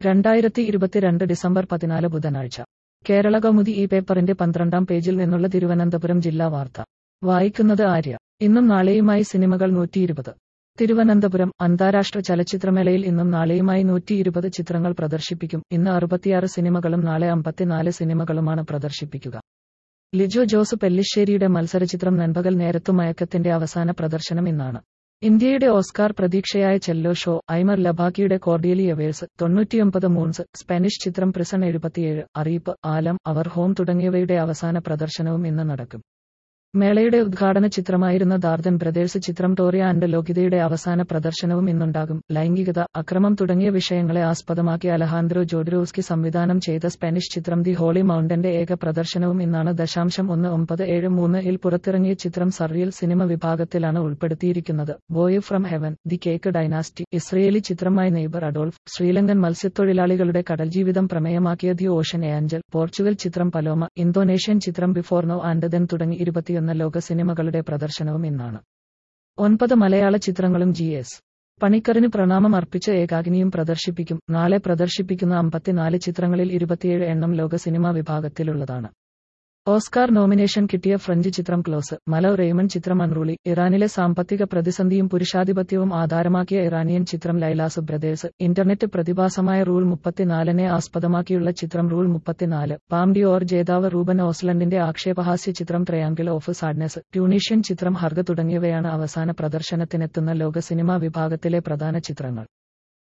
രണ്ടായിരത്തി ഇരുപത്തിരണ്ട് ഡിസംബർ പതിനാല് ബുധനാഴ്ച കേരള കൗമുദി ഈ പേപ്പറിന്റെ പന്ത്രണ്ടാം പേജിൽ നിന്നുള്ള തിരുവനന്തപുരം ജില്ലാ വാർത്ത വായിക്കുന്നത് ആര്യ ഇന്നും നാളെയുമായി സിനിമകൾ നൂറ്റിയിരുപത് തിരുവനന്തപുരം അന്താരാഷ്ട്ര ചലച്ചിത്രമേളയിൽ ഇന്നും നാളെയുമായി നൂറ്റിയിരുപത് ചിത്രങ്ങൾ പ്രദർശിപ്പിക്കും ഇന്ന് അറുപത്തിയാറ് സിനിമകളും നാളെ അമ്പത്തിനാല് സിനിമകളുമാണ് പ്രദർശിപ്പിക്കുക ലിജോ ജോസ് പെല്ലിശ്ശേരിയുടെ മത്സരചിത്രം നൻപകൽ നേരത്തു മയക്കത്തിന്റെ അവസാന പ്രദർശനം ഇന്നാണ് ഇന്ത്യയുടെ ഓസ്കാർ പ്രതീക്ഷയായ ചെല്ലോ ഷോ ഐമർ ലബാക്കിയുടെ കോർഡിയലിയവേഴ്സ് തൊണ്ണൂറ്റിയൊമ്പത് മൂൺസ് സ്പാനിഷ് ചിത്രം പ്രിസൺ എഴുപത്തിയേഴ് അറിയിപ്പ് ആലം അവർ ഹോം തുടങ്ങിയവയുടെ അവസാന പ്രദർശനവും ഇന്ന് നടക്കും മേളയുടെ ഉദ്ഘാടന ചിത്രമായിരുന്ന ദാർദൻ ബ്രദേഴ്സ് ചിത്രം ടോറിയ ആൻഡ് ലോകിതയുടെ അവസാന പ്രദർശനവും ഇന്നുണ്ടാകും ലൈംഗികത അക്രമം തുടങ്ങിയ വിഷയങ്ങളെ ആസ്പദമാക്കി അലഹാന്ദ്രോ ജോഡിറോസ്കി സംവിധാനം ചെയ്ത സ്പാനിഷ് ചിത്രം ദി ഹോളി മൗണ്ടന്റെ ഏക പ്രദർശനവും ഇന്നാണ് ദശാംശം ഒന്ന് ഒമ്പത് ഏഴ് മൂന്ന് ഇൽ പുറത്തിറങ്ങിയ ചിത്രം സർറിയൽ സിനിമ വിഭാഗത്തിലാണ് ഉൾപ്പെടുത്തിയിരിക്കുന്നത് boy from heaven the cake dynasty Israeli ചിത്രമായ നെയ്ബർ അഡോൾഫ് ശ്രീലങ്കൻ മത്സ്യത്തൊഴിലാളികളുടെ കടൽ ജീവിതം പ്രമേയമാക്കിയ ദി ഓഷൻ ഏഞ്ചൽ പോർച്ചുഗൽ ചിത്രം പലോമ ഇന്തോനേഷ്യൻ ചിത്രം ബിഫോർ നോ ആൻഡ് ദെൻ തുടങ്ങി ഇരുപത്തിയൊന്ന് ലോക സിനിമകളുടെ പ്രദർശനവും ഇന്നാണ് ഒൻപത് മലയാള ചിത്രങ്ങളും ജി എസ് പണിക്കറിന് പ്രണാമം അർപ്പിച്ച് ഏകാഗ്നിയും പ്രദർശിപ്പിക്കും നാളെ പ്രദർശിപ്പിക്കുന്ന അമ്പത്തിനാല് ചിത്രങ്ങളിൽ ഇരുപത്തിയേഴ് എണ്ണം ലോക സിനിമാ വിഭാഗത്തിലുള്ളതാണ് ഓസ്കാർ നോമിനേഷൻ കിട്ടിയ ഫ്രഞ്ച് ചിത്രം ക്ലോസ് മലോ റെയ്മൺ ചിത്രം അൺറൂളി ഇറാനിലെ സാമ്പത്തിക പ്രതിസന്ധിയും പുരുഷാധിപത്യവും ആധാരമാക്കിയ ഇറാനിയൻ ചിത്രം ലൈലാസ് ബ്രദേഴ്സ് ഇന്റർനെറ്റ് പ്രതിഭാസമായ റൂൾ മുപ്പത്തിനാലിനെ ആസ്പദമാക്കിയുള്ള ചിത്രം റൂൾ മുപ്പത്തിനാല് പാം ഡി ഓർ ജേതാവ് റൂബൻ ഓസ്ലൻഡിന്റെ ആക്ഷേപഹാസ്യ ചിത്രം ട്രയാങ്കിൾ ഓഫ് സാഡ്നെസ് ട്യൂണീഷ്യൻ ചിത്രം ഹർഗ തുടങ്ങിയവയാണ് അവസാന പ്രദർശനത്തിനെത്തുന്ന ലോക സിനിമാ വിഭാഗത്തിലെ പ്രധാന ചിത്രങ്ങൾ